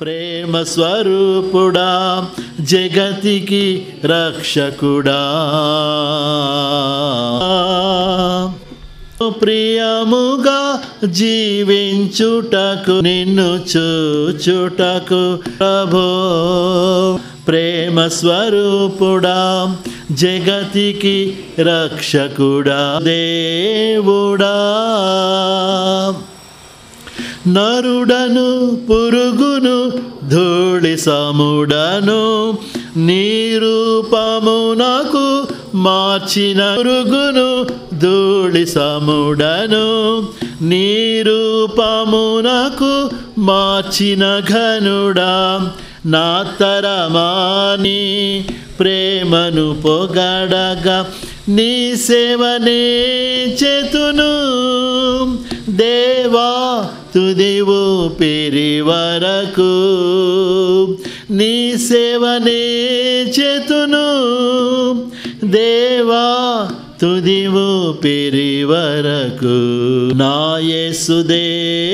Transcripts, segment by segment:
ప్రేమ స్వరూపుడా జగతికి రక్షకుడా ప్రియముగా జీవించుటకు నిన్ను చూచుటకు ప్రభో ప్రేమ స్వరూపుడా జగతికి రక్షకుడా దేవుడా నరుడను పురుగును ధూళి సముడను నీరూపమునకు మార్చిన పురుగును ధూళి సముడను నీరూపమునకు మార్చిన ఘనుడా నా తరమాని ప్రేమను పొగడగా నీ సేవనే చేతును దేవా తుదివు పెరి వరకు నీ సేవనే చేతును దేవా తుదివు పెరి వరకు నా యేసుదే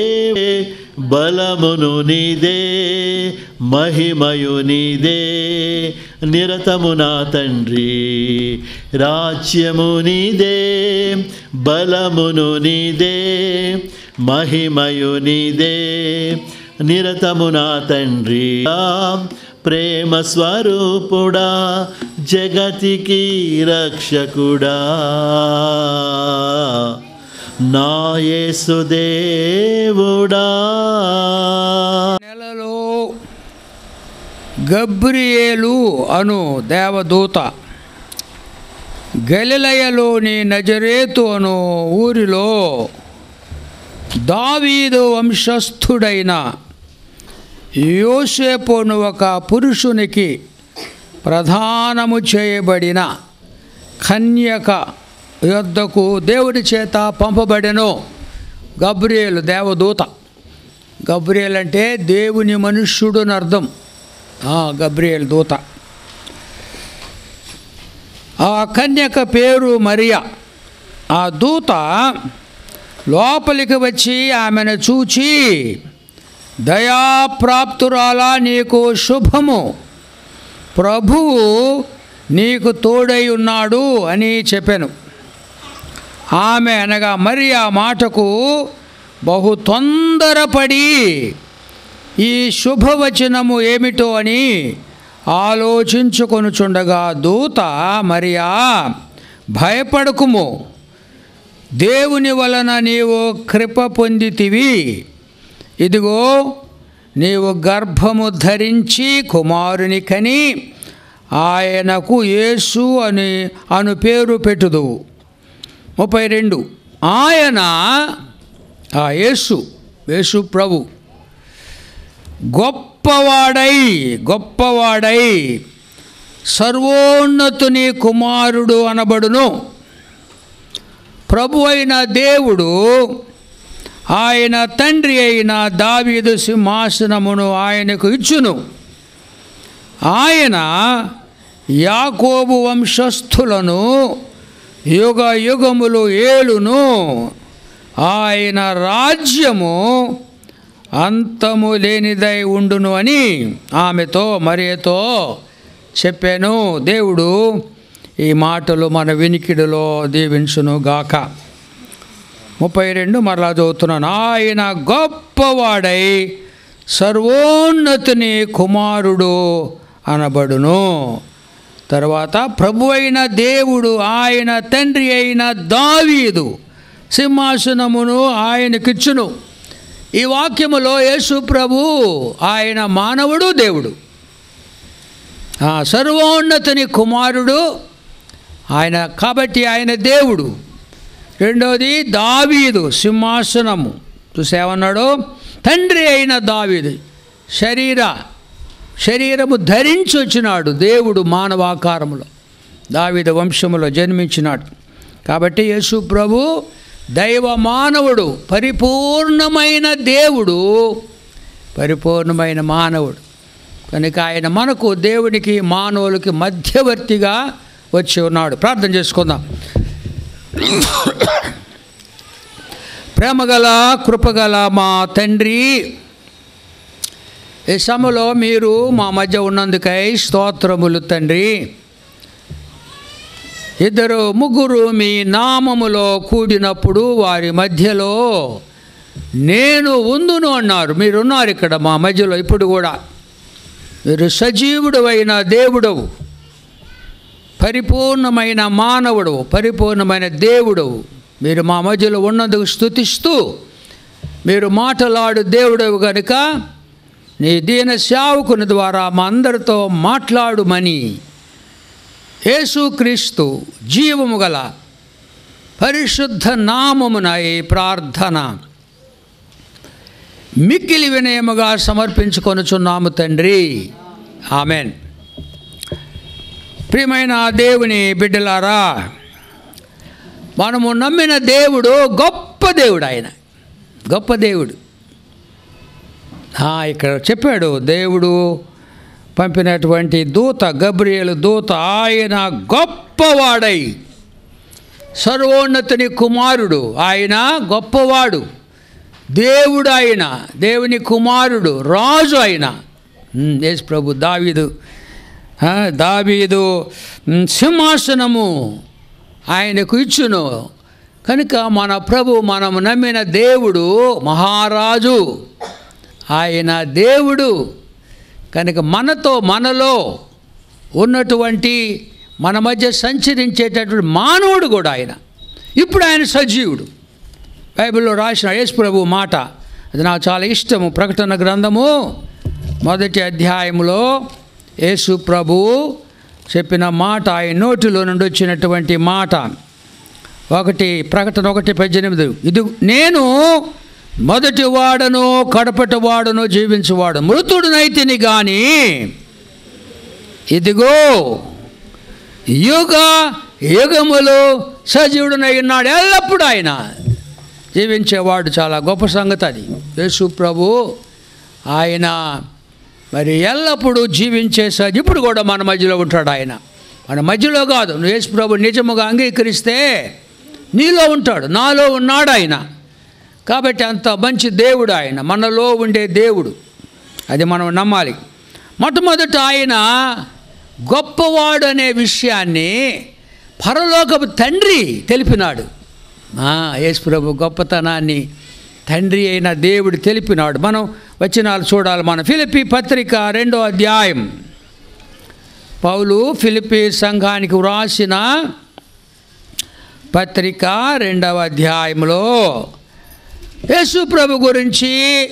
బలమును నీదే మహిమయు నీదే నిరతము నా తండ్రి రాజ్యము నీదే బలమును నీదే మహిమయు నీదే నిరతము నా తండ్రి ప్రేమ స్వరూపుడా జగతికి రక్షకుడా నా యేసుదేవుడా నెలలో గబ్రియేలు అను దేవదూత గలిలయలోని నజరేతు అను ఊరిలో దావీదు వంశస్థుడైన యోసేపును ఒక పురుషునికి ప్రధానము చేయబడిన కన్యక యొద్దకు దేవుడి చేత పంపబడెను గబ్రియేలు దేవదూత గబ్రియేల్ అంటే దేవుని మనుష్యుడు అని అర్థం ఆ, గబ్రియేల్ దూత ఆ కన్యక పేరు మరియా ఆ దూత లోపలికి వచ్చి ఆమెను చూచి దయాప్రాప్తురాలా నీకు శుభము ప్రభువు నీకు తోడై ఉన్నాడు అని చెప్పాను ఆమె అనగా మరి ఆ మాటకు బహు తొందరపడి ఈ శుభవచనము ఏమిటో అని ఆలోచించుకొనుచుండగా దూత మరియా భయపడకుము దేవుని వలన నీవు కృప పొందితివి ఇదిగో నీవు గర్భము ధరించి కుమారుని కని ఆయనకు యేసు అని అను పేరు పెట్టుదువు ముప్పై రెండు ఆయన ఆ యేసు యేసు ప్రభు గొప్పవాడై గొప్పవాడై సర్వోన్నతుని కుమారుడు అనబడును ప్రభు అయిన దేవుడు ఆయన తండ్రి అయిన దావీదు సింహాసనమును ఆయనకు ఇచ్చును ఆయన యాకోబు వంశస్థులను యుగ యుగములు ఏలును ఆయన రాజ్యము అంతము లేనిదై ఉండును అని ఆమెతో మరియతో చెప్పాను దేవుడు ఈ మాటలు మన వినికిడిలో దీవించును గాక ముప్పై రెండు మరలా చదువుతున్నాను ఆయన గొప్పవాడై సర్వోన్నతుని కుమారుడు అనబడును తర్వాత ప్రభు అయిన దేవుడు ఆయన తండ్రి అయిన దావీదు సింహాసనమును ఆయనకిచ్చును ఈ వాక్యములో యేసు ప్రభు ఆయన మానవుడు దేవుడు ఆ సర్వోన్నతుని కుమారుడు ఆయన కాబట్టి ఆయన దేవుడు రెండవది దావీదు సింహాసనము చూసేమన్నాడు తండ్రి అయిన దావీదు శరీర శరీరము ధరించి వచ్చినాడు దేవుడు మానవాకారములో దావీదు వంశములో జన్మించినాడు కాబట్టి యేసు ప్రభు దైవ మానవుడు పరిపూర్ణమైన దేవుడు పరిపూర్ణమైన మానవుడు కనుక ఆయన మనకు దేవునికి మానవులకి మధ్యవర్తిగా వచ్చి ఉన్నాడు ప్రార్థన చేసుకుందాం ప్రేమగల కృపగల మా తండ్రి ఈ సమలో మీరు మా మధ్య ఉన్నందుకై స్తోత్రములు తండ్రి ఇద్దరు ముగ్గురు మీ నామములో కూడినప్పుడు వారి మధ్యలో నేను ఉందును అన్నారు మీరున్నారు ఇక్కడ మా మధ్యలో ఇప్పుడు కూడా మీరు సజీవుడు అయిన దేవుడవు పరిపూర్ణమైన మానవుడవు పరిపూర్ణమైన దేవుడవు మీరు మా మధ్యలో ఉన్నందుకు స్థుతిస్తూ మీరు మాటలాడు దేవుడవు కనుక నీ దీన సేవకుని ద్వారా మా అందరితో మాట్లాడుమని యేసుక్రీస్తు జీవము గల పరిశుద్ధ నామమున ఈ ప్రార్థన మిక్కిలి వినయముగా సమర్పించుకొనుచున్నాము తండ్రి ఆమెన్ ప్రియమైన దేవుని బిడ్డలారా మనము నమ్మిన దేవుడు గొప్ప దేవుడు ఆయన గొప్ప దేవుడు ఆ, ఇక్కడ చెప్పాడు దేవుడు పంపినటువంటి దూత గబ్రియలు దూత ఆయన గొప్పవాడై సర్వోన్నతుని కుమారుడు ఆయన గొప్పవాడు దేవుడు ఆయన దేవుని కుమారుడు రాజు ఆయన ఉమ్, యేసు ప్రభు దావీదు ఆ, దావీదు ఉమ్, సింహాసనము ఆయనకు ఇచ్చును కనుక మన ప్రభు మనము నమ్మిన దేవుడు మహారాజు ఆయన దేవుడు కనుక మనతో మనలో ఉన్నటువంటి మన మధ్య సంచరించేటటువంటి మానవుడు కూడా ఆయన ఇప్పుడు ఆయన సజీవుడు బైబిల్లో రాసిన యేసు ప్రభు మాట అది నాకు చాలా ఇష్టము ప్రకటన గ్రంథము మొదటి అధ్యాయంలో యేసు ప్రభు చెప్పిన మాట ఆయన నోటిలో నుండి వచ్చినటువంటి మాట ఒకటి ప్రకటన ఒకటి పద్దెనిమిది ఇది నేను మొదటి వాడను కడపటి వాడను జీవించువాడు మృతుడునైతిని కానీ ఇదిగో యుగ యుగములు సజీవుడునై ఉన్నాడు ఎల్లప్పుడూ ఆయన జీవించేవాడు చాలా గొప్ప సంగతి అది యేసు ప్రభు ఆయన మరి ఎల్లప్పుడూ జీవించే సజీ ఇప్పుడు కూడా మన మధ్యలో ఉంటాడు ఆయన మన మధ్యలో కాదు నువ్వు యేసు ప్రభు నిజముగా అంగీకరిస్తే నీలో ఉంటాడు నాలో ఉన్నాడు ఆయన కాబట్టి అంత మంచి దేవుడు ఆయన మనలో ఉండే దేవుడు అది మనం నమ్మాలి మొట్టమొదట ఆయన గొప్పవాడు అనే విషయాన్ని పరలోకపు తండ్రి తెలిపినాడు ఆ, యేసు ప్రభు గొప్పతనాన్ని తండ్రి అయిన దేవుడు తెలిపినాడు మనం వచనాలు చూడాలి మనం ఫిలిపి పత్రిక రెండో అధ్యాయం పౌలు ఫిలిపి సంఘానికి వ్రాసిన పత్రిక రెండవ అధ్యాయంలో యేసు ప్రభు గురించి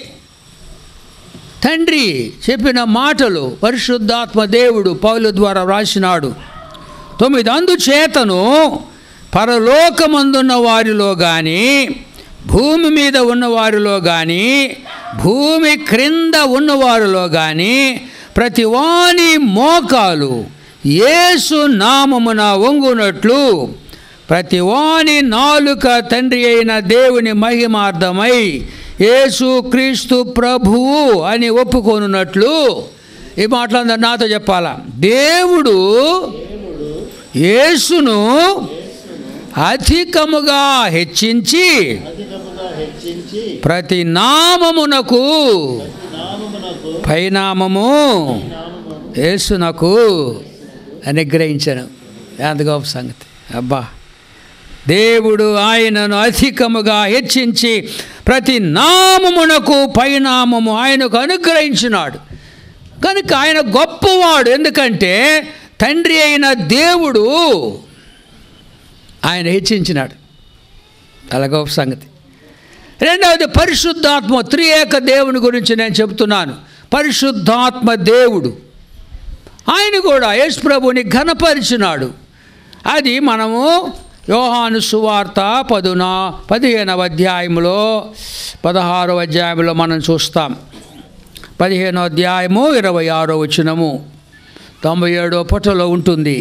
తండ్రి చెప్పిన మాటలు పరిశుద్ధాత్మ దేవుడు పౌలు ద్వారా వ్రాసినాడు తొమ్మిది అందుచేతను పరలోకమందున్న వారిలో కానీ భూమి మీద ఉన్న వారిలో కానీ భూమి క్రింద ఉన్నవారిలో కానీ ప్రతి వాని మోకాలు యేసు నామమున వంగునట్లు ప్రతి వాని నాలుక తండ్రి అయిన దేవుని మహిమార్థమై యేసు క్రీస్తు ప్రభువు అని ఒప్పుకొనున్నట్లు ఈ మాటలందరూ నాతో చెప్పాలా దేవుడు యేసును అధికముగా హెచ్చించి అధికముగా హెచ్చించి ప్రతి నామమునకు నామమునకు పైనామము యేసునకు అనుగ్రహించను ఎంత గొప్ప సంగతి అబ్బా దేవుడు ఆయనను అధికముగా హెచ్చించి ప్రతి నామమునకు పైనామము ఆయనకు అనుగ్రహించినాడు కనుక ఆయన గొప్పవాడు ఎందుకంటే తండ్రి అయిన దేవుడు ఆయన హెచ్చించినాడు చాలా గొప్ప సంగతి రెండవది పరిశుద్ధాత్మ త్రియేక దేవుని గురించి నేను చెబుతున్నాను పరిశుద్ధాత్మ దేవుడు ఆయన కూడా యేసు ప్రభుని ఘనపరిచినాడు అది మనము యోహాను సువార్త పదున పదిహేనవ అధ్యాయంలో పదహారవ అధ్యాయంలో మనం చూస్తాం పదిహేనో అధ్యాయము ఇరవై ఆరో వచనము తొంభై ఏడో పుటలో ఉంటుంది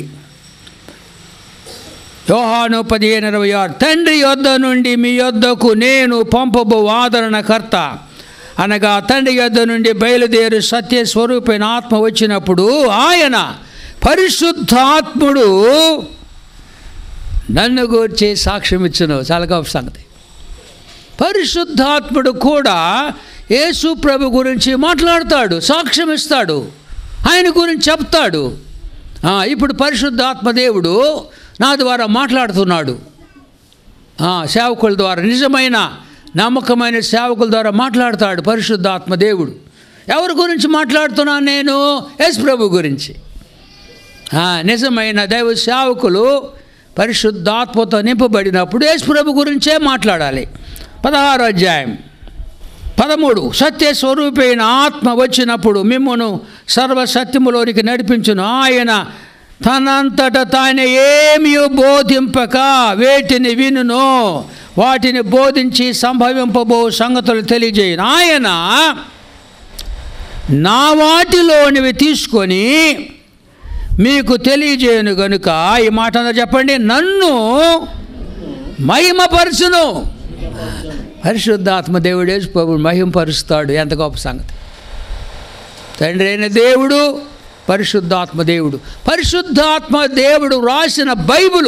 యోహాను పదిహేను ఇరవై ఆరు తండ్రి యొద్ద నుండి మీ యొద్దకు నేను పంపబో ఆదరణకర్త అనగా తండ్రి యొద్ద నుండి బయలుదేరి సత్య స్వరూపైన ఆత్మ వచ్చినప్పుడు ఆయన పరిశుద్ధాత్ముడు నన్ను గూర్చి సాక్ష్యం ఇచ్చును చాలా గొప్ప సంగతి పరిశుద్ధాత్ముడు కూడా యేసు ప్రభు గురించి మాట్లాడతాడు సాక్ష్యం ఇస్తాడు ఆయన గురించి చెప్తాడు ఆ, ఇప్పుడు పరిశుద్ధాత్మ దేవుడు నా ద్వారా మాట్లాడుతున్నాడు ఆ, సేవకుల ద్వారా నిజమైన నమ్మకమైన సేవకుల ద్వారా మాట్లాడతాడు పరిశుద్ధాత్మ దేవుడు ఎవరి గురించి మాట్లాడుతున్నాను నేను యేసు ప్రభు గురించి ఆ, నిజమైన దైవ సేవకులు పరిశుద్ధాత్మతో నింపబడినప్పుడు యేసు ప్రభు గురించే మాట్లాడాలి పదహారో అధ్యాయం పదమూడు సత్య స్వరూపైన ఆత్మ వచ్చినప్పుడు మిమ్మను సర్వసత్యములోనికి నడిపించును ఆయన తనంతట తానే ఏమీ బోధింపక వేటిని వినును వాటిని బోధించి సంభవింపబో సంగతులు తెలియజేయను ఆయన నా వాటిలోనివి తీసుకొని మీకు తెలియజేయను గనుక ఈ మాట అందరూ చెప్పండి నన్ను మహిమపరచును పరిశుద్ధాత్మ దేవుడు యేసు ప్రభు మహింపరుస్తాడు ఎంత గొప్ప సంగతి తండ్రి అయిన దేవుడు పరిశుద్ధాత్మ దేవుడు పరిశుద్ధాత్మ దేవుడు రాసిన బైబిలు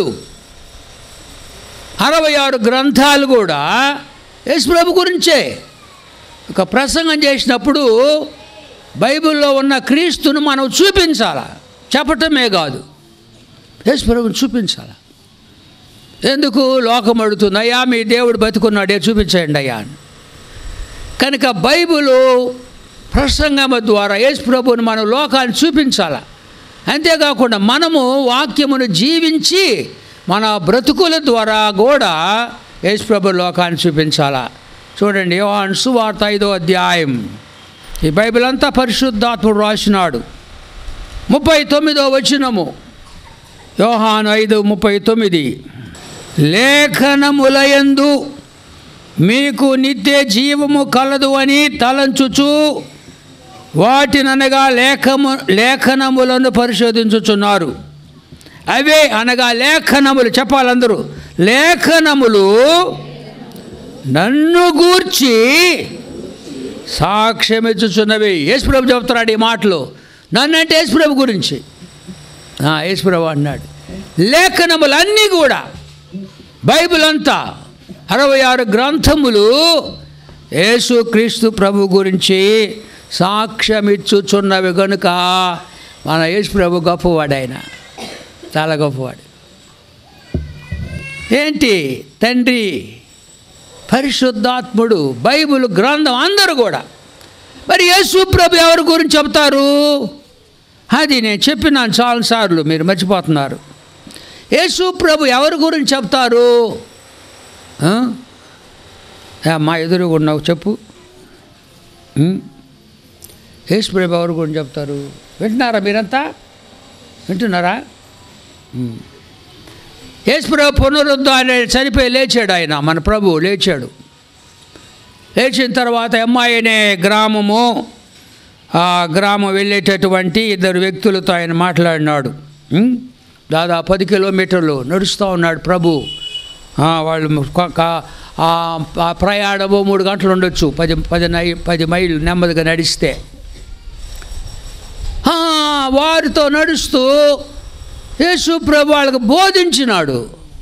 అరవై ఆరు గ్రంథాలు కూడా యేసు ప్రభు గురించే ఒక ప్రసంగం చేసినప్పుడు బైబిల్లో ఉన్న క్రీస్తును మనం చూపించాలా చెప్పటమే కాదు యేసు ప్రభుని చూపించాలా ఎందుకు లోకం అడుగుతుంది అయ్యా మీ దేవుడు బతుకున్నాడే చూపించండి అయ్యా అని కనుక బైబిలు ప్రసంగం ద్వారా యేసు ప్రభువుని మనం లోకాన్ని చూపించాల అంతేకాకుండా మనము వాక్యమును జీవించి మన బ్రతుకుల ద్వారా కూడా యేసు ప్రభు లోకాన్ని చూపించాలా చూడండి యోహాన్ సువార్త ఐదో అధ్యాయం ఈ బైబిల్ అంతా పరిశుద్ధాత్ముడు రాసినాడు ముప్పై తొమ్మిదో వచనము యోహాను ఐదు ముప్పై తొమ్మిది లేఖనములయందు మీకు నిత్య జీవము కలదు అని తలంచుచు వాటిననగా లేఖము లేఖనములను పరిశోధించుచున్నారు అవే అనగా లేఖనములు చెప్పాలందరూ లేఖనములు నన్ను గూర్చి సాక్ష్యమిచ్చుచున్నవి యేసుప్రభు చెప్తున్నాడు ఈ మాటలు నన్నంటే యేసుప్రభు గురించి ఆ, యేసుప్రభు అన్నాడు లేఖనములన్నీ కూడా బైబిల్ అంతా అరవై ఆరు గ్రంథములు యేసు క్రీస్తు ప్రభు గురించి సాక్ష్యమిచ్చుచున్నవి కనుక మన యేసు ప్రభు గొప్పవాడు ఆయన చాలా గొప్పవాడు ఏంటి తండ్రి పరిశుద్ధాత్ముడు బైబిల్ గ్రంథం అందరూ కూడా మరి యేసు ప్రభు ఎవరి గురించి చెప్తారు అది నేను చెప్పినాను చాలాసార్లు మీరు మర్చిపోతున్నారు యేసు ప్రభు ఎవరి గురించి చెప్తారు ఆ? ఏ, మా ఎదురుగా ఉన్నావు చెప్పు ఉం? యేసు ప్రభు ఎవరి గురించి చెప్తారు వింటున్నారా మీరంతా వింటున్నారా ఉం. యేసు ప్రభు పునరుద్ధాన్ని చనిపోయి లేచాడు ఆయన మన ప్రభు లేచాడు లేచిన తర్వాత అమ్మాయి అనే గ్రామము ఆ గ్రామం వెళ్ళేటటువంటి ఇద్దరు వ్యక్తులతో ఆయన మాట్లాడినాడు ఉం? దాదాపు పది కిలోమీటర్లు నడుస్తూ ఉన్నాడు ప్రభు ఆ, వాళ్ళు కొ- క- ఆ ఆ ప్రయాణము మూడు గంటలు ఉండొచ్చు పది పది నై పది మైళ్ళు నెమ్మదిగా నడిస్తే ఆ, వారితో నడుస్తూ యేసు ప్రభు వాళ్ళకి బోధించినాడు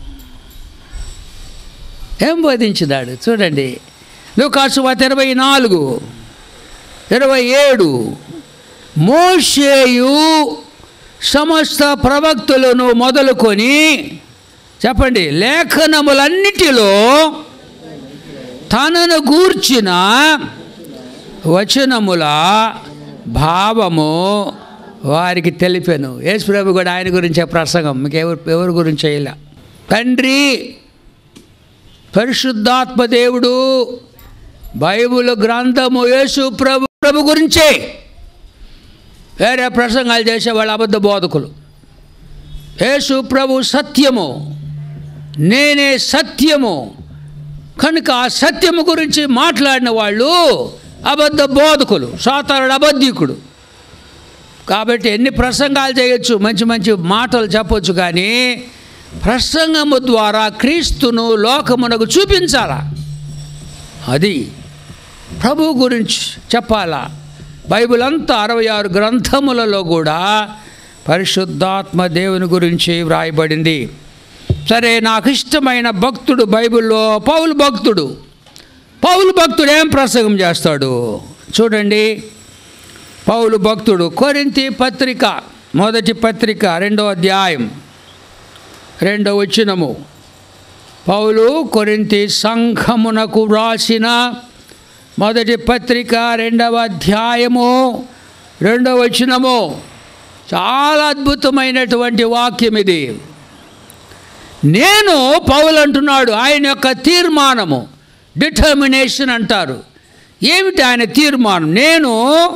ఏం బోధించినాడు చూడండి లూకాసు వార్త ఇరవై నాలుగు ఇరవై ఏడు మోషేయు సమస్త ప్రవక్తులను మొదలుకొని చెప్పండి లేఖనములన్నిటిలో తనను గూర్చిన వచనముల భావము వారికి తెలిపాను యేసు ప్రభు కూడా ఆయన గురించే ప్రసంగం మీకు ఎవరు ఎవరి గురించి చేయలే తండ్రి పరిశుద్ధాత్మ దేవుడు బైబిల్ గ్రంథము యేసు ప్రభు ప్రభు గురించే వేరే ప్రసంగాలు చేసే వాళ్ళ అబద్ధ బోధకులు యేసు ప్రభు సత్యము నేనే సత్యము కనుక ఆ సత్యము గురించి మాట్లాడిన వాళ్ళు అబద్ధ బోధకులు సాతారుడు అబద్ధికుడు కాబట్టి ఎన్ని ప్రసంగాలు చేయొచ్చు మంచి మంచి మాటలు చెప్పొచ్చు కానీ ప్రసంగము ద్వారా క్రీస్తును లోకమునకు చూపించాలా అది ప్రభు గురించి చెప్పాలా బైబిల్ అంతా అరవై ఆరు గ్రంథములలో కూడా పరిశుద్ధాత్మ దేవుని గురించి వ్రాయబడింది సరే నాకు ఇష్టమైన భక్తుడు బైబిల్లో పౌలు భక్తుడు పౌలు భక్తుడు ఏం ప్రసంగం చేస్తాడు చూడండి పౌలు భక్తుడు కొరింతి పత్రిక మొదటి పత్రిక రెండో అధ్యాయం రెండో వచ్చినము పౌలు కొరింతి సంఘమునకు వ్రాసిన మొదటి పత్రిక రెండవ అధ్యాయము రెండవ వచనము చాలా అద్భుతమైనటువంటి వాక్యం ఇది నేను పౌలు అంటున్నాడు ఆయన యొక్క తీర్మానము డిటర్మినేషన్ అంటారు ఏమిటి ఆయన తీర్మానం నేను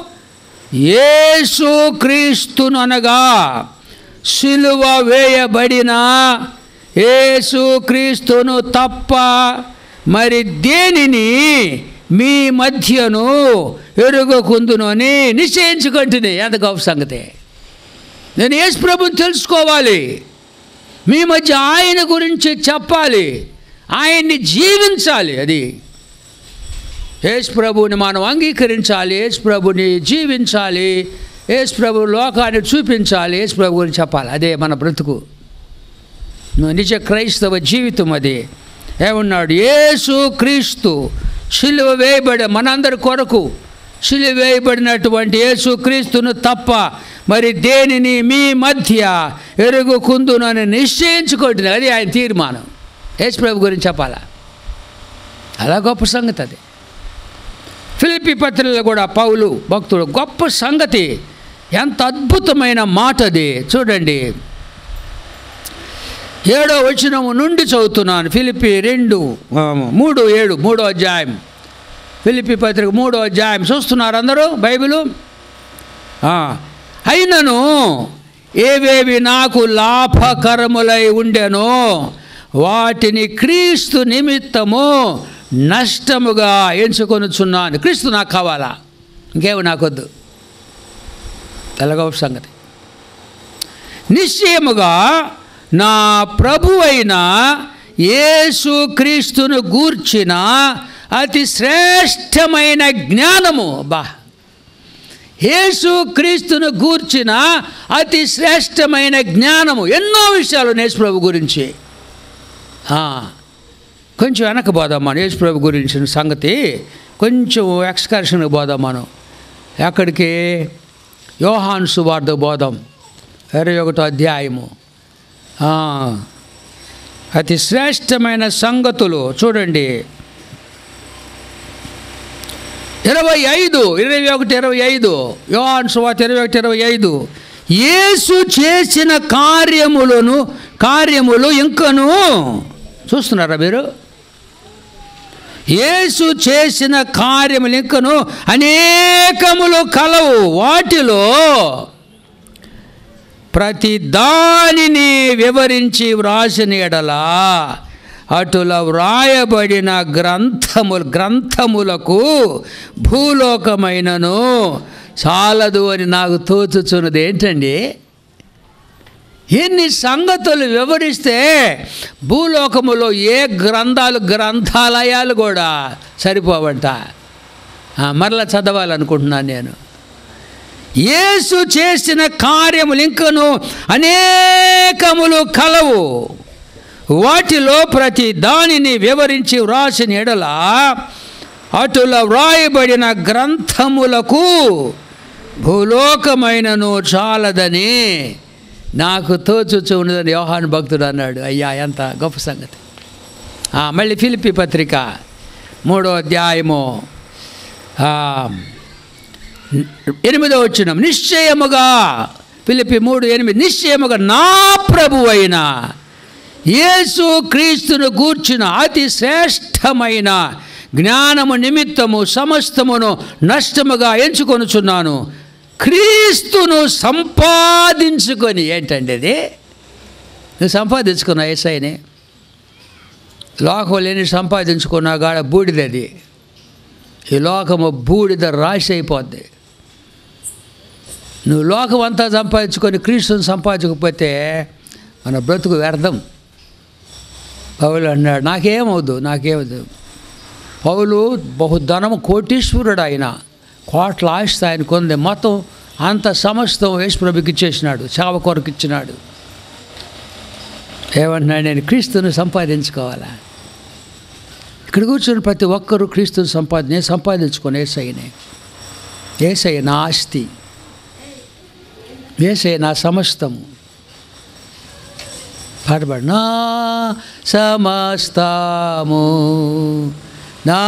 యేసు క్రీస్తుననగా సిలువ వేయబడిన యేసు క్రీస్తును తప్ప మరి దేనిని మీ మధ్యను ఎరుగకుందును అని నిశ్చయించుకుంటున్నాయి ఎంత గొప్ప సంగతి నేను యేసు ప్రభుని తెలుసుకోవాలి మీ మధ్య ఆయన గురించి చెప్పాలి ఆయన్ని జీవించాలి అది యేసు ప్రభుని మనం అంగీకరించాలి యేసు ప్రభుని జీవించాలి యేసు ప్రభు లోకాన్ని చూపించాలి యేసు ప్రభు గురించి చెప్పాలి అదే మన బ్రతుకు నిజ క్రైస్తవ జీవితం అది ఏమన్నాడు యేసు క్రీస్తు సిలువ వేయబడి మనందరి కొరకు సిలువ వేయబడినటువంటి యేసు క్రీస్తును తప్ప మరి దేనిని మీ మధ్య ఎరుగుకుందునని నిశ్చయించుకుంటుంది అది ఆయన తీర్మానం యేసు ప్రభు గురించి చెప్పాలా అలా గొప్ప సంగతి అది ఫిలిపి పత్రికలో కూడా పౌలు భక్తుడు గొప్ప సంగతి ఎంత అద్భుతమైన మాట అది చూడండి ఏడో వచనము నుండి చదువుతున్నాను ఫిలిపి రెండు ఆ, మూడు ఏడు మూడో అధ్యాయం ఫిలిపి పత్రిక మూడో అధ్యాయం చూస్తున్నారు అందరూ బైబిలు ఆ, అయినను ఏవేవి నాకు లాభకరములై ఉండెనో వాటిని క్రీస్తు నిమిత్తము నష్టముగా ఎంచుకొనుచున్నాను క్రీస్తు నాకు కావాలా ఇంకేమి నాకొద్దు తెలగొప్ప సంగతి నిశ్చయముగా నా ప్రభు అయిన యేసు క్రీస్తును గూర్చిన అతి శ్రేష్టమైన జ్ఞానము బా యేసు క్రీస్తును గూర్చిన అతి శ్రేష్టమైన జ్ఞానము ఎన్నో విషయాలు యేసు ప్రభు గురించి ఆ, కొంచెం వెనక పోదాం మనం యేసు ప్రభు గురించిన సంగతి కొంచెం ఎక్స్కర్షన్కి పోదాం మనం ఎక్కడికి యోహాన్ సువార్త బోధం ఇరవై ఒకటో అధ్యాయము ఆ, అతి శ్రేష్టమైన సంగతులు చూడండి ఇరవై ఐదు ఇరవై ఒకటి ఇరవై ఐదు యోహాన్ సువార్త ఇరవై ఒకటి ఇరవై ఐదు యేసు చేసిన కార్యములను కార్యములు ఇంకను చూస్తున్నారా మీరు యేసు చేసిన కార్యములు ఇంకను అనేకములు కలవు వాటిలో ప్రతి దానిని వివరించి వ్రాసిన ఎడలా అటుల వ్రాయబడిన గ్రంథములు గ్రంథములకు భూలోకమైనను చాలదు అని నాకు తోచుచున్నది ఏంటండి ఎన్ని సంగతులు వివరిస్తే భూలోకములో ఏ గ్రంథాలు గ్రంథాలయాలు కూడా సరిపోవంట ఆ, మరలా చదవాలనుకుంటున్నాను నేను యేసు చేసిన కార్యములు ఇంకను అనేకములు కలవు వాటిలో ప్రతి దానిని వివరించి వ్రాసిన ఎడల అటుల వ్రాయబడిన గ్రంథములకు భూలోకమైనను చాలదని నాకు తోచుచు ఉన్నదని యోహాను భక్తుడు అన్నాడు అయ్యా ఎంత గొప్ప సంగతి ఆ, మళ్ళీ ఫిలిపి పత్రిక మూడో అధ్యాయము ఆ, ఎనిమిదో వచ్చిన నిశ్చయముగా పిలిపి మూడు ఎనిమిది నిశ్చయముగా నా ప్రభు అయిన యేసు క్రీస్తును గూర్చిన అతి శ్రేష్టమైన జ్ఞానము నిమిత్తము సమస్తమును నష్టముగా ఎంచుకొనుచున్నాను క్రీస్తును సంపాదించుకొని ఏంటండి అది నువ్వు సంపాదించుకున్నా ఏసైని లోకం లేని సంపాదించుకున్నా గాడ బూడిదది ఈ లోకము బూడిద రాశి అయిపోద్ది నువ్వు లోకం అంతా సంపాదించుకొని క్రీస్తుని సంపాదించకపోతే మన బ్రతుకు వ్యర్థం పౌలు అన్నాడు నాకేమవుద్దు నాకేమవుద్దు పౌలు బహుధనము కోటీశ్వరుడు ఆయన కోట్ల ఆస్తి ఆయన కొంది మొత్తం అంత సమస్తం యేసుప్రభుకి ఇచ్చేసినాడు చావ కొరకు ఇచ్చినాడు ఏమంటున్నాడు నేను క్రీస్తుని సంపాదించుకోవాలా ఇక్కడ కూర్చొని ప్రతి ఒక్కరూ క్రీస్తుని సంపాది నేను సంపాదించుకొని ఏసయ్యనే ఏసయ్య నా ఆస్తి ఏసయ్య నా సమస్తము పాటపాడు నా సమస్తము నా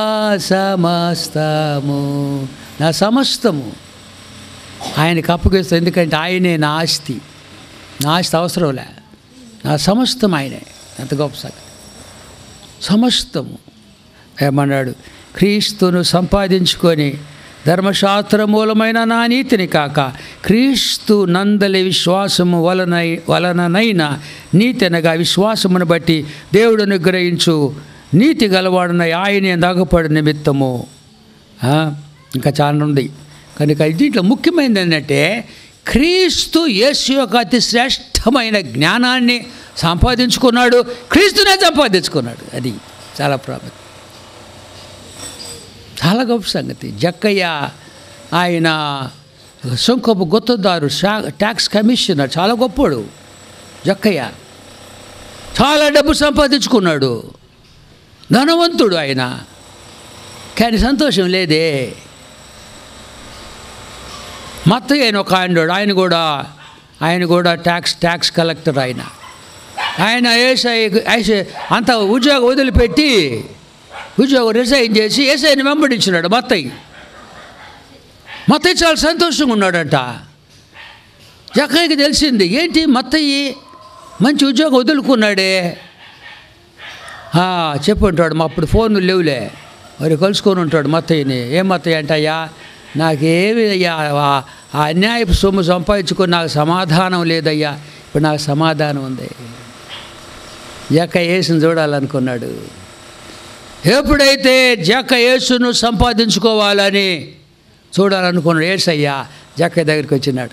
సమస్తము నా సమస్తము ఆయనకి అప్పగిస్తాను ఎందుకంటే ఆయనే నా ఆస్తి నా ఆస్తి అవసరంలే నా సమస్తం ఆయనే ఎంత గొప్ప సంగతి సమస్తము ఏమన్నాడు క్రీస్తును సంపాదించుకొని ధర్మశాస్త్ర మూలమైన నా నీతిని కాక క్రీస్తు నందలి విశ్వాసము వలనై వలననైన నీతి అనగా విశ్వాసమును బట్టి దేవుడు అనుగ్రహించు నీతి గలవాడున ఆయనే దాగపడు నిమిత్తము ఆ, ఇంకా చాలా ఉంది కనుక దీంట్లో ముఖ్యమైనది ఏంటంటే క్రీస్తు యేసు యొక్క అతి శ్రేష్టమైన జ్ఞానాన్ని సంపాదించుకున్నాడు క్రీస్తునే సంపాదించుకున్నాడు అది చాలా ప్రాముఖ్యం చాలా గొప్ప సంగతి జక్కయ్య ఆయన సుంకపు గుత్తదారు శా- ట్యాక్స్ కమిషనర్ చాలా గొప్పోడు జక్కయ్య చాలా డబ్బు సంపాదించుకున్నాడు ధనవంతుడు ఆయన కానీ సంతోషం లేదే మత్తయ్య ఆయన ఒక ఆయన ఆయన కూడా ఆయన కూడా ట్యాక్స్ ట్యాక్స్ కలెక్టర్ ఆయన ఆయన ఏసఐ ఐసే అంత ఉద్యోగం వదిలిపెట్టి ఉద్యోగం రిజైన్ చేసి ఏసైని వెంబడించినాడు మత్తయ్య మత్తయ్య చాలా సంతోషంగా ఉన్నాడంట జక్కయ్యకి తెలిసింది ఏంటి మత్తయ్య మంచి ఉద్యోగం వదులుకున్నాడే "ఆ, చెప్పు ఉంటాడు మా అప్పుడు ఫోన్లు లేవులే మరి కలుసుకొని ఉంటాడు మత్తయ్యని ఏం మత్తయ్య అంటయ్యా నాకేమి అయ్యా ఆ- ఆ అన్యాయపు సొమ్ము సంపాదించుకొని నాకు సమాధానం లేదయ్యా ఇప్పుడు నాకు సమాధానం ఉంది జక్క యేసుని చూడాలనుకున్నాడు ఎప్పుడైతే జక్క యేసును సంపాదించుకోవాలని చూడాలనుకున్నాడు ఏసయ్యా జక్క దగ్గరికి వచ్చినాడు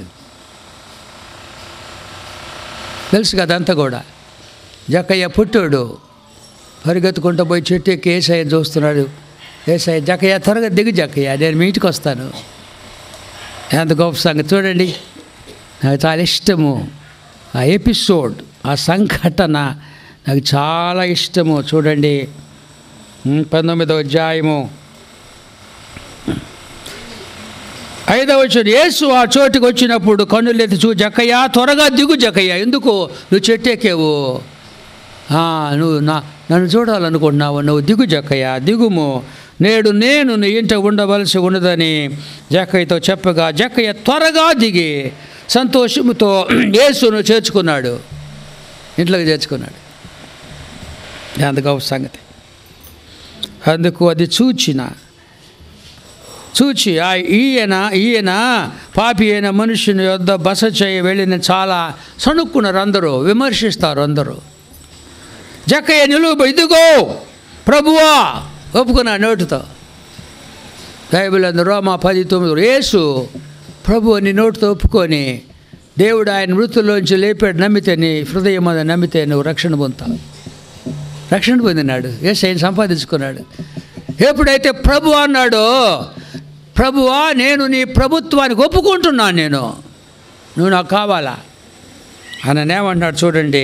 తెలుసు కదా అంతా కూడా జక్కయ్య పుట్టాడు పరిగెత్తుకుంటూ పోయి చెట్టు ఎక్కి ఏసయ్య చూస్తున్నాడు ఏసయ్య జక్కయ్య త్వరగా దిగు జక్కయ్య నేను మీ ఇంటికి వస్తాను ఎంత గొప్ప సంగతి చూడండి నాకు చాలా ఇష్టము ఆ ఎపిసోడ్ ఆ సంఘటన నాకు చాలా ఇష్టము చూడండి ఉమ్, పంతొమ్మిదవ అధ్యాయము ఐదవ వచ్చిన యేసు ఆ చోటుకి వచ్చినప్పుడు కన్నులెత్తి చూ జక్కయ్య త్వరగా దిగు జక్కయ్య ఎందుకు నువ్వు చెట్టు ఎక్కేవు ఆ, నువ్వు నా నన్ను చూడాలనుకుంటున్నావు నువ్వు దిగు జక్కయ్య దిగుము నేడు నేను నీ ఇంట ఉండవలసి ఉన్నదని జక్కయ్యతో చెప్పగా జక్కయ్య త్వరగా దిగి సంతోషముతో యేసును చేర్చుకున్నాడు ఇంట్లోకి చేర్చుకున్నాడు అంత గొప్ప సంగతి అందుకు అది చూచిన చూచి ఆ ఈయన ఈయన పాపి అయిన మనుషుని యొద్ద బస చేయి వెళ్ళిన చాలా సణుక్కున్నారు అందరూ విమర్శిస్తారు అందరూ జక్కయ్య నిలువు ఇదిగో ప్రభువా ఒప్పుకున్నా నోటితో బైబిల్ అందరూ మా పది తొమ్మిది యేసు ప్రభు నీ నోటితో ఒప్పుకొని దేవుడు ఆయన మృతుల్లోంచి లేపాడు నమ్మితే నీ హృదయం మీద నమ్మితే నువ్వు రక్షణ పొందుతావు రక్షణ పొందినాడు యేసు ఆయన సంపాదించుకున్నాడు ఎప్పుడైతే ప్రభు అన్నాడో ప్రభువా నేను నీ ప్రభుత్వానికి ఒప్పుకుంటున్నాను నేను నువ్వు నాకు కావాలా ఆయన ఏమంటున్నాడు చూడండి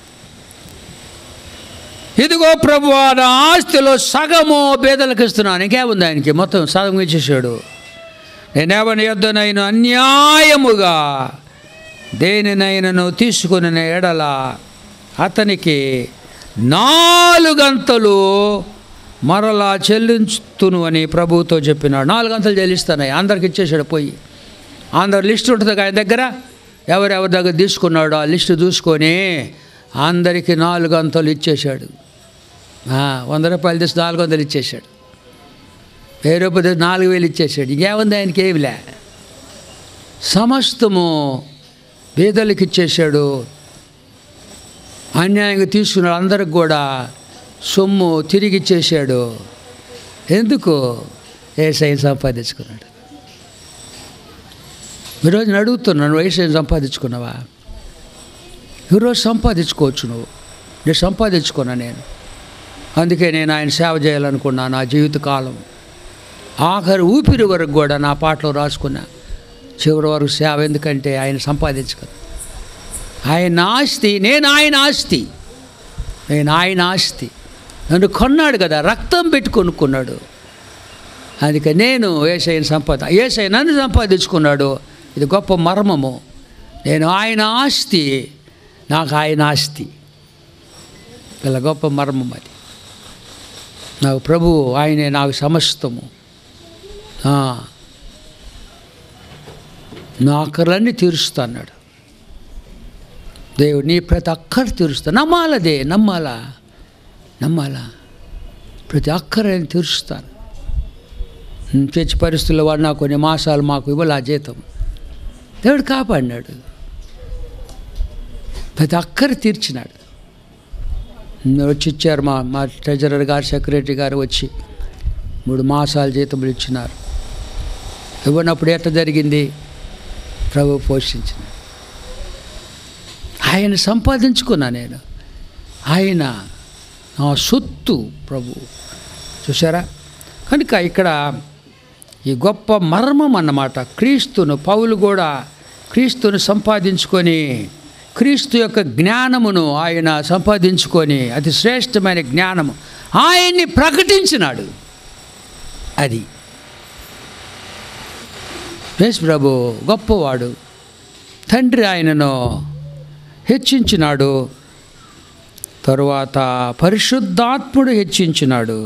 ఇదిగో ప్రభు నా ఆస్తిలో సగము పేదలకు ఇస్తున్నాను ఇంకేముంది ఆయనకి మొత్తం సగం ఇచ్చేసాడు నేనేమని యొద్దనైనా అన్యాయముగా దేనినైనను తీసుకుని ఎడల అతనికి నాలుగంతలు మరలా చెల్లించుతును అని ప్రభువుతో చెప్పినాడు నాలుగంతలు చెల్లిస్తానయ్య అందరికి ఇచ్చేసాడు పోయి అందరు లిస్ట్ ఉంటుంది ఆయన దగ్గర ఎవరెవరి దగ్గర తీసుకున్నాడో ఆ లిస్టు చూసుకొని అందరికీ నాలుగు అంతలు ఇచ్చేశాడు ఆ, వంద రూపాయలు తీసి నాలుగు వందలు ఇచ్చేశాడు వెయ్యి రూపాయలు తీసి నాలుగు వేలు ఇచ్చేశాడు ఇంకేముంది ఆయనకి ఏమిలే సమస్తము పేదలకు ఇచ్చేశాడు అన్యాయంగా తీసుకున్న అందరికి కూడా సొమ్ము తిరిగి ఇచ్చేశాడు ఎందుకు ఏసై సంపాదించుకున్నాడు ఈరోజు నేను అడుగుతున్నాను వయసు ఏం సంపాదించుకున్నావా ఈరోజు సంపాదించుకోవచ్చు నువ్వు నేను సంపాదించుకున్నా నేను అందుకే నేను ఆయన సేవ చేయాలనుకున్నా నా జీవితకాలం ఆఖరి ఊపిరి వరకు కూడా నా పాటలో రాసుకున్నా చివరి వరకు సేవ ఎందుకంటే ఆయన సంపాదించుకున్నా ఆయన ఆస్తి నేను ఆయన ఆస్తి నేను ఆయన ఆస్తి నన్ను కొన్నాడు కదా రక్తం పెట్టి కొనుక్కున్నాడు అందుకే నేను ఏసైని సంపాద ఏసై నన్ను సంపాదించుకున్నాడు ఇది గొప్ప మర్మము నేను ఆయన ఆస్తి నాకు ఆయన ఆస్తి ఇలా గొప్ప మర్మం అది నాకు ప్రభు ఆయనే నాకు సమస్తము ఆ, నా అక్కర్లన్నీ తీరుస్తా అన్నాడు దేవుడు నీ ప్రతి అక్కర తీరుస్తా నమ్మాలదే నమ్మాలా నమ్మాలా ప్రతి అక్కరని తీరుస్తాను ఉమ్, చర్చి పరిస్థితుల్లో వాడు నాకు కొన్ని మాసాలు మాకు ఇవ్వాలి ఆ జీతం దేవుడు కాపాడినాడు ప్రతి అక్కర తీర్చినాడు ఉమ్, వచ్చి ఇచ్చారు మా మా ట్రెజరర్ గారు సెక్రటరీ గారు వచ్చి మూడు మాసాల జీతములు ఇచ్చినారు ఇవ్వనప్పుడు ఎట్ట జరిగింది ప్రభు పోషించిన ఆయన సంపాదించుకున్నా నేను ఆయన నా సొత్తు ప్రభు చూసారా కనుక ఇక్కడ ఈ గొప్ప మర్మం అన్నమాట క్రీస్తును పౌలు కూడా క్రీస్తును సంపాదించుకొని క్రీస్తు యొక్క జ్ఞానమును ఆయన సంపాదించుకొని అతి శ్రేష్టమైన జ్ఞానము ఆయన్ని ప్రకటించినాడు అది యేసు ప్రభు గొప్పవాడు తండ్రి ఆయనను హెచ్చించినాడు తరువాత పరిశుద్ధాత్ముడు హెచ్చించినాడు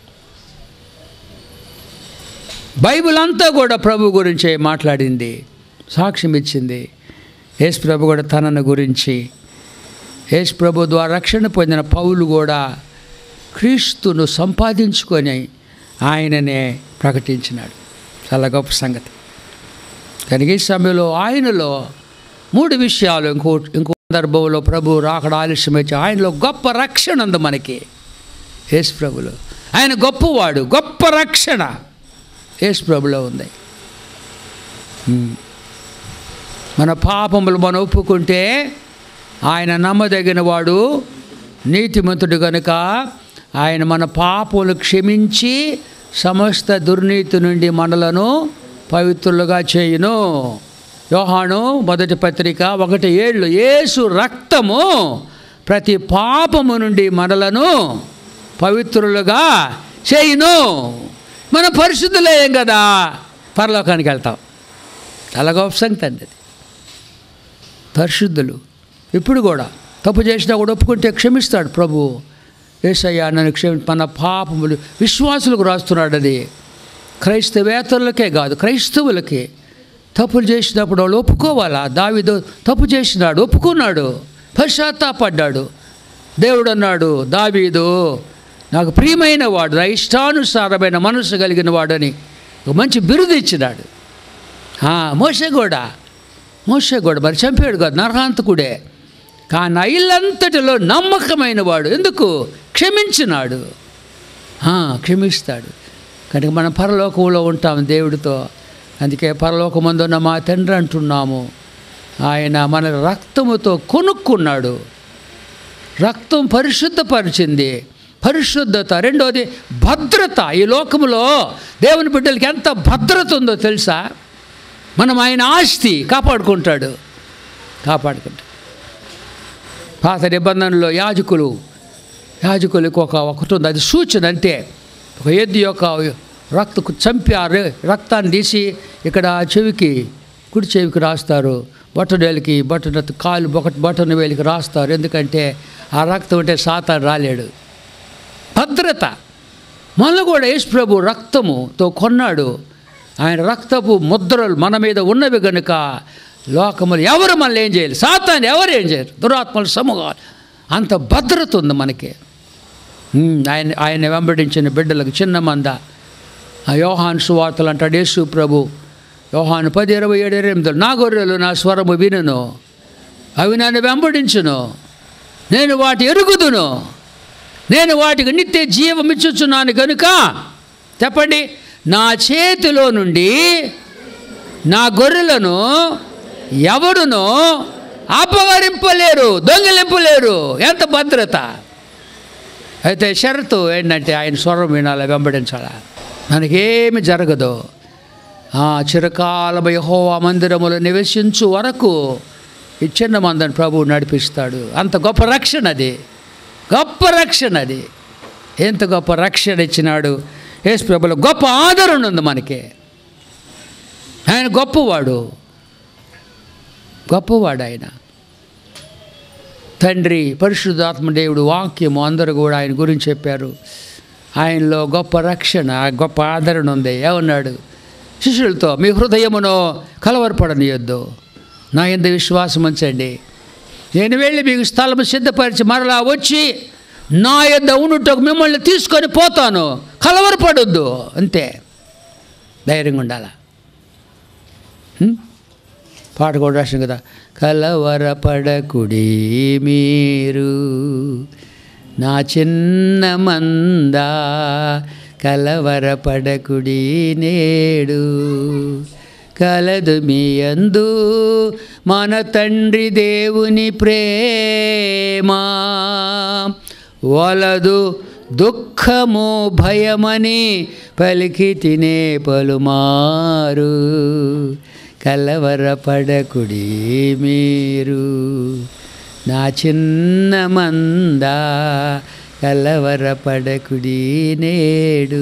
బైబిల్ అంతా కూడా ప్రభు గురించే మాట్లాడింది సాక్ష్యం ఇచ్చింది యేసు ప్రభు కూడా తనను గురించి యేసు ప్రభు ద్వారా రక్షణ పొందిన పౌలు కూడా క్రీస్తును సంపాదించుకొని ఆయననే ప్రకటించినాడు చాలా గొప్ప సంగతి కనుక ఈ సమయంలో ఆయనలో మూడు విషయాలు ఇంకో ఇంకో సందర్భంలో ప్రభు రాకడ ఆలస్యం వచ్చి ఆయనలో గొప్ప రక్షణ ఉంది మనకి యేసు ప్రభులో ఆయన గొప్పవాడు గొప్ప రక్షణ యేసు ప్రభులో ఉంది ఉమ్. మన పాపములు మనం ఒప్పుకుంటే ఆయన నమ్మదగిన వాడు నీతిమంతుడు గనుక ఆయన మన పాపములు క్షమించి సమస్త దుర్నీతి నుండి మనలను పవిత్రులుగా చేయును యోహాను మొదటి పత్రిక ఒకటి ఏళ్ళు యేసు రక్తము ప్రతి పాపము నుండి మనలను పవిత్రులుగా చేయును మన పరిశుద్ధులేం కదా పరలోకానికి వెళ్తాం చాలా గొప్ప సంగతి అండి అది పరిశుద్ధులు ఇప్పుడు కూడా తప్పు చేసినా కూడా ఒప్పుకుంటే క్షమిస్తాడు ప్రభు ఏసయ్యా నన్ను క్షమి మన పాపములు విశ్వాసులకు రాస్తున్నాడు అది క్రైస్తవేతరులకే కాదు క్రైస్తవులకే తప్పులు చేసినప్పుడు వాళ్ళు ఒప్పుకోవాలా దావిదో తప్పు చేసినాడు ఒప్పుకున్నాడు పశ్చాత్తాపడ్డాడు దేవుడు అన్నాడు దావీదు నాకు ప్రియమైన వాడు నా ఇష్టానుసారమైన మనసు కలిగిన వాడని ఒక మంచి బిరుదు ఇచ్చినాడు ఆ, మోసే కూడా మోసే కూడా మరి చంపాడు కాదు నరహాంతకుడే కానీ ఆ ఇల్లంతటిలో నమ్మకమైన వాడు ఎందుకు క్షమించినాడు ఆ, క్షమిస్తాడు కనుక మనం పరలోకంలో ఉంటాం దేవుడితో అందుకే పరలోకమందున్న మా తండ్రి అంటున్నాము ఆయన మన రక్తముతో కొనుక్కున్నాడు రక్తం పరిశుద్ధపరిచింది పరిశుద్ధత రెండోది భద్రత ఈ లోకములో దేవుని బిడ్డలకి ఎంత భద్రత ఉందో తెలుసా మనం ఆయన ఆస్తి కాపాడుకుంటాడు కాపాడుకుంటాడు పాత నిబంధనలో యాజకులు యాజకులకు ఒక ఒకటి ఉంది అది సూచన అంటే ఒక ఎద్దు యొక్క రక్తకు చంపి ఆ రే- రక్తాన్ని తీసి ఇక్కడ చెవికి కుడి చెవికి రాస్తారు బొట్టనేలికి బట్టన కాలు బొక బొట్టన వేలికి రాస్తారు ఎందుకంటే ఆ రక్తం అంటే సాతాను రాలేడు భద్రత మనల్ని కూడా యేసు ప్రభు రక్తముతో కొన్నాడు ఆయన రక్తపు ముద్రలు మన మీద ఉన్నవి గనుక లోకములు ఎవరు మనల్ని ఏం చేయాలి సాతాన్ని ఎవరు ఏం చేయరు దురాత్మల సమూహాలు అంత భద్రత ఉంది మనకి ఉమ్, ఆయన ఆయన వెంబడించిన బిడ్డలకు చిన్న మంద ఆ యోహాను సువార్తలు అంటాడు యేసు ప్రభు యోహాను పది ఇరవై ఏడు ఇరవై ఎనిమిది నా గొర్రెలు నా స్వరము వినును అవి నన్ను వెంబడించును నేను వాటి ఎరుగుదును నేను వాటికి నిత్య జీవం ఇచ్చుచున్నాను కనుక చెప్పండి నా చేతిలో నుండి నా గొర్రెలను ఎవడును అపహరింపలేరు దొంగిలింపలేరు ఎంత భద్రత అయితే షరతు ఏంటంటే ఆయన స్వరం వినాలి వెంబడించాలా మనకేమి జరగదు ఆ చిరకాలమ యెహోవా మందిరములో నివసించు వరకు ఈ చిన్న మందని ప్రభువు నడిపిస్తాడు అంత గొప్ప రక్షణ అది గొప్ప రక్షణ అది ఎంత గొప్ప రక్షణ ఇచ్చినాడు యేసు ప్రభులో గొప్ప ఆదరణ ఉంది మనకి ఆయన గొప్పవాడు గొప్పవాడు ఆయన తండ్రి పరిశుద్ధాత్మ దేవుడు వాక్యము అందరూ కూడా ఆయన గురించి చెప్పారు ఆయనలో గొప్ప రక్షణ గొప్ప ఆదరణ ఉంది ఏమన్నాడు శిష్యులతో మీ హృదయమును కలవరపడనియొద్దు నా ఎందు విశ్వాసం ఉంచండి నేను వెళ్ళి మీకు స్థలము సిద్ధపరిచి మరలా వచ్చి నా యొద్ద ఉండుటకు మిమ్మల్ని తీసుకొని పోతాను కలవరపడొద్దు అంతే ధైర్యంగా ఉండాలా హ్మ్? పాట కూడా రాసిన కదా కలవరపడకుడి మీరు నా చిన్న మందా కలవరపడకుడి నేడు కలదు మీ అందు మన తండ్రి దేవుని ప్రేమా వలదు దుఃఖము భయమని పలికి తినే పలుమారు కలవరపడకుడి మీరు నా చిన్న మంద కలవరపడకుడి నేడు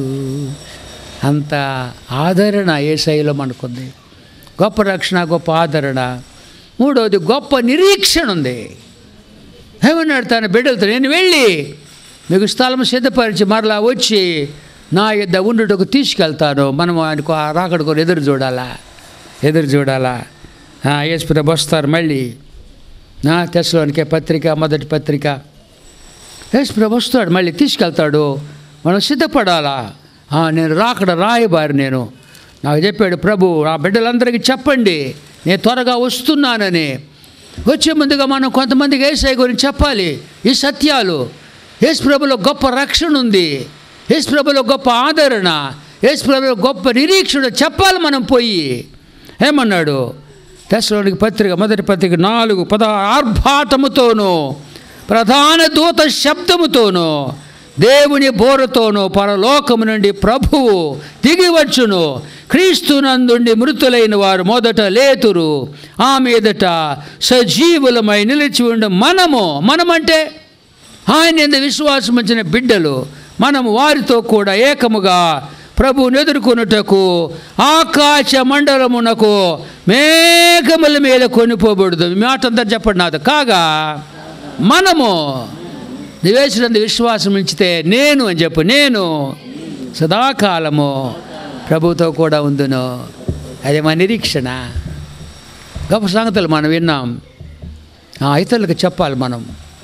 అంత ఆదరణ ఏ శైలో మనకుంది గొప్ప రక్షణ గొప్ప ఆదరణ మూడవది గొప్ప నిరీక్షణ ఉంది ఏమన్నాడు తన బిడ్డలతో నేను వెళ్ళి మీకు స్థలం సిద్ధపరిచి మరలా వచ్చి నా యొద్ద ఉండుటకు తీసుకెళ్తాను మనం ఆయనకు ఆ రాకడ కొరకు ఎదురు చూడాలా ఎదురు చూడాలా యేసుప్రభు వస్తారు మళ్ళీ నా తెసలోనికే పత్రిక మొదటి పత్రిక యేసుప్రభు వస్తాడు మళ్ళీ తీసుకెళ్తాడు మనం సిద్ధపడాలా ఆ, నేను రాకడ రాయబారి నేను నాకు చెప్పాడు ప్రభు ఆ బిడ్డలందరికీ చెప్పండి నేను త్వరగా వస్తున్నానని వచ్చే ముందుగా మనం కొంతమందికి ఏసఐ గురించి చెప్పాలి ఈ సత్యాలు యేసు ప్రభులో గొప్ప రక్షణ ఉంది యేసు ప్రభులో గొప్ప ఆదరణ యేసు ప్రభులో గొప్ప నిరీక్షణ చెప్పాలి మనం పోయి ఏమన్నాడు దశలోనికి పత్రిక మొదటి పత్రిక నాలుగు పద ఆర్భాటముతోనూ ప్రధాన దూత శబ్దముతోనూ దేవుని బోరతోనూ పరలోకము నుండి ప్రభువు దిగివచ్చును క్రీస్తునందుండి మృతులైన వారు మొదట లేతురు ఆ మీదట సజీవులమై నిలిచి ఉండు మనము మనమంటే ఆయన ఎందు విశ్వాసం ఉంచిన బిడ్డలు మనము వారితో కూడా ఏకముగా ప్రభువుని ఎదుర్కొనుటకు ఆకాశ మండలమునకు మేఘముల మీద కొనిపోబడదు మీ మాట అంతా చెప్పండి నాతో కాగా మనము నివేశనందు విశ్వాసం ఉంచితే నేను అని చెప్పు నేను సదాకాలము ప్రభుతో కూడా ఉందును అదే మా నిరీక్షణ గొప్ప సంగతులు మనం విన్నాం ఆ ఇతరులకు చెప్పాలి మనం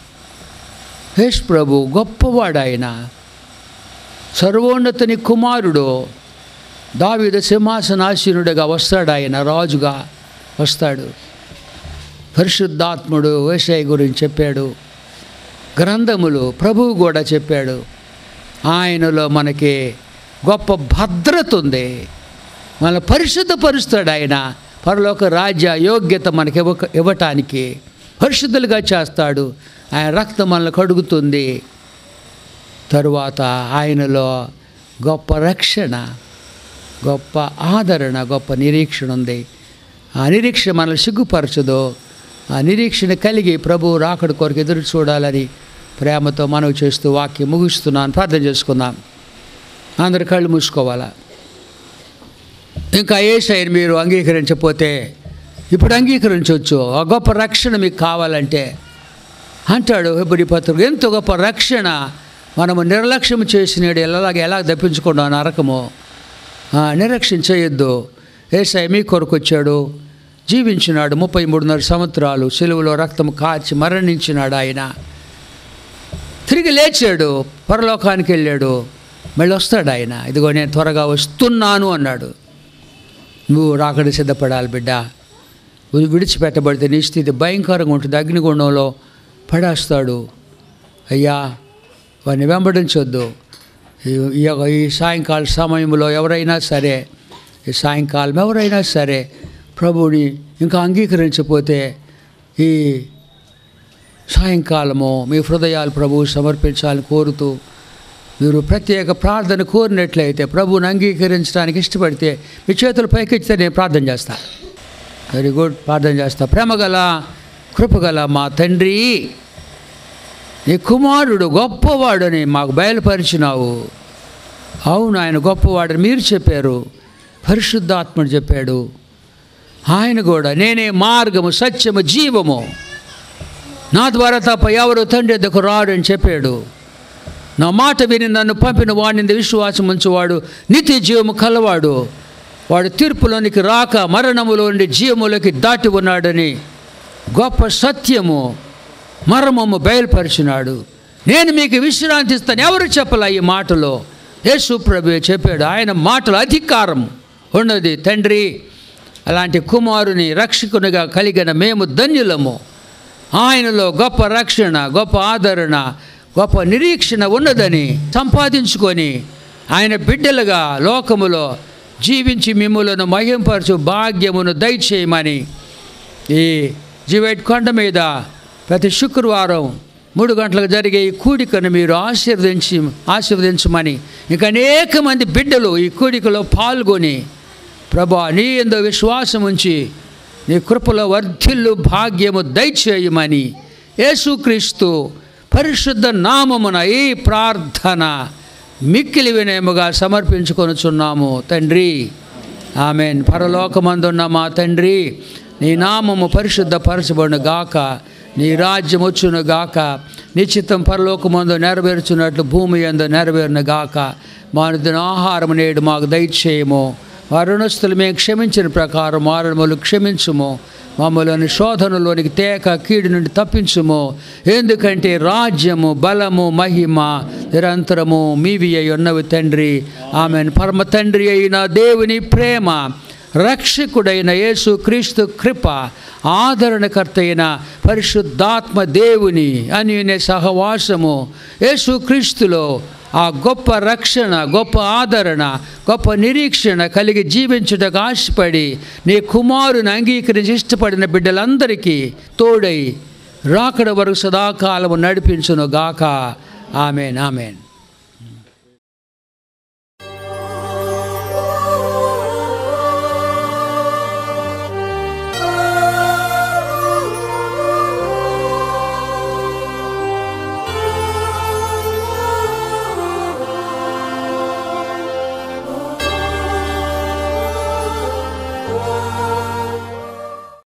హేష్ ప్రభు గొప్పవాడు ఆయన సర్వోన్నతుని కుమారుడు దావిద సింహాసనాశీనుడిగా వస్తాడు ఆయన రాజుగా వస్తాడు పరిశుద్ధాత్ముడు వేషయ్య గురించి చెప్పాడు గ్రంథములు ప్రభువు కూడా చెప్పాడు ఆయనలో మనకి గొప్ప భద్రత ఉంది మన పరిశుద్ధపరుస్తాడు ఆయన పరలోక రాజ్య యోగ్యత మనకి ఇవ్వ ఇవ్వటానికి పరిశుద్ధులుగా చేస్తాడు ఆయన రక్తం మనల్ని కడుగుతుంది తరువాత ఆయనలో గొప్ప రక్షణ గొప్ప ఆదరణ గొప్ప నిరీక్షణ ఉంది ఆ నిరీక్షణ మనల్ని సిగ్గుపరచదు ఆ నిరీక్షణ కలిగి ప్రభు రాకడ కొరకు ఎదురు చూడాలని ప్రేమతో మనవి చేస్తూ వాక్యం ముగిస్తున్నాను ప్రార్థన చేసుకుందాం అందరు కళ్ళు మూసుకోవాలా ఇంకా ఏ శైలి మీరు అంగీకరించకపోతే ఇప్పుడు అంగీకరించవచ్చు ఆ గొప్ప రక్షణ మీకు కావాలంటే అంటాడు హెబ్రి పత్రిక ఎంత గొప్ప రక్షణ మనము నిర్లక్ష్యం చేసినాడు ఎలాగ ఎలా తప్పించుకున్నాం నరకము ఆ, నిర్లక్ష్యం చేయొద్దు ఏసై మీ కొరకు వచ్చాడు జీవించినాడు ముప్పై మూడున్నర సంవత్సరాలు సెలువులో రక్తం కాచి మరణించినాడు ఆయన తిరిగి లేచాడు పరలోకానికి వెళ్ళాడు మళ్ళీ వస్తాడు ఆయన ఇదిగో నేను త్వరగా వస్తున్నాను అన్నాడు నువ్వు రాకడ సిద్ధపడాలి బిడ్డ నువ్వు విడిచిపెట్టబడితే నీ స్థితి భయంకరంగా ఉంటుంది అగ్నిగుండంలో పడేస్తాడు అయ్యా వాడిని వెంబడించొద్దు ఈ- ఈ యొక్క- ఈ సాయంకాల సమయంలో ఎవరైనా సరే ఈ సాయంకాలం ఎవరైనా సరే ప్రభువుని ఇంకా అంగీకరించకపోతే ఈ సాయంకాలము మీ హృదయాలు ప్రభువు సమర్పించాలని కోరుతూ మీరు ప్రత్యేక ప్రార్థన కోరినట్లయితే ప్రభువుని అంగీకరించడానికి ఇష్టపడితే మీ చేతులు పైకెత్తితే నేను ప్రార్థన చేస్తా వెరీ గుడ్ ప్రార్థన చేస్తా ప్రేమగల కృపగల మా తండ్రి నీ కుమారుడు గొప్పవాడని మాకు బయలుపరిచినావు అవును ఆయన గొప్పవాడని మీరు చెప్పారు పరిశుద్ధాత్ముడు చెప్పాడు ఆయన కూడా నేనే మార్గము సత్యము జీవము నా ద్వారా తప్ప ఎవరు తండ్రి దగ్గర రాడు అని చెప్పాడు నా మాట విని నన్ను పంపిన వాడిని విశ్వాసం ఉంచువాడు నిత్య జీవము కలవాడు వాడు తీర్పులోనికి రాక మరణములో నుండి జీవములోకి దాటి ఉన్నాడని గొప్ప సత్యము మర్మము బయలుపరిచినాడు నేను మీకు విశ్రాంతి ఇస్తాను ఎవరు చెప్పలే ఈ మాటలో యేసు ప్రభు చెప్పాడు ఆయన మాటలు అధికారం ఉన్నది తండ్రి అలాంటి కుమారుని రక్షకునిగా కలిగిన మేము ధన్యులము ఆయనలో గొప్ప రక్షణ గొప్ప ఆదరణ గొప్ప నిరీక్షణ ఉన్నదని సంపాదించుకొని ఆయన బిడ్డలుగా లోకములో జీవించి మిమ్ములను మహింపరచు భాగ్యమును దయచేయమని ఈ జీవేట్ కొండ మీద ప్రతి శుక్రవారం మూడు గంటలకు జరిగే ఈ కూడికను మీరు ఆశీర్వదించి ఆశీర్వదించమని ఇక అనేక మంది బిడ్డలు ఈ కూడికలో పాల్గొని ప్రభా నీ ఎందో విశ్వాసం ఉంచి నీ కృపలో వర్ధిల్లు భాగ్యము దయచేయమని యేసుక్రీస్తు పరిశుద్ధ నామమున ఈ ప్రార్థన మిక్కిలి వినయముగా సమర్పించుకొనుచున్నాము తండ్రి ఆమెన్ పరలోకమందున్న మా తండ్రి నీ నామము పరిశుద్ధపరచబడును గాక నీ రాజ్యం వచ్చును గాక నిశ్చితం పరలోకమందు నెరవేర్చున్నట్లు భూమి ఎందు నెరవేరును గాక మానుదిన ఆహారం నేడు మాకు దయచేయము అరుణస్తులు మేము క్షమించిన ప్రకారం మారణములు క్షమించుము మమ్మల్ని శోధనలోనికి తేక కీడు నుండి తప్పించుము ఎందుకంటే రాజ్యము బలము మహిమ నిరంతరము మీవి అయి ఉన్నవి తండ్రి ఆమె పరమ తండ్రి అయిన దేవుని ప్రేమ రక్షకుడైన యేసు క్రీస్తు కృప ఆదరణకర్త అయిన పరిశుద్ధాత్మ దేవుని అన్యోన్య సహవాసము యేసు క్రీస్తులో ఆ గొప్ప రక్షణ గొప్ప ఆదరణ గొప్ప నిరీక్షణ కలిగి జీవించుటకు ఆశపడి నీ కుమారుని అంగీకరించి ఇష్టపడిన బిడ్డలందరికీ తోడై రాకడ వరకు సదాకాలము నడిపించును గాక ఆమెన్ ఆమెన్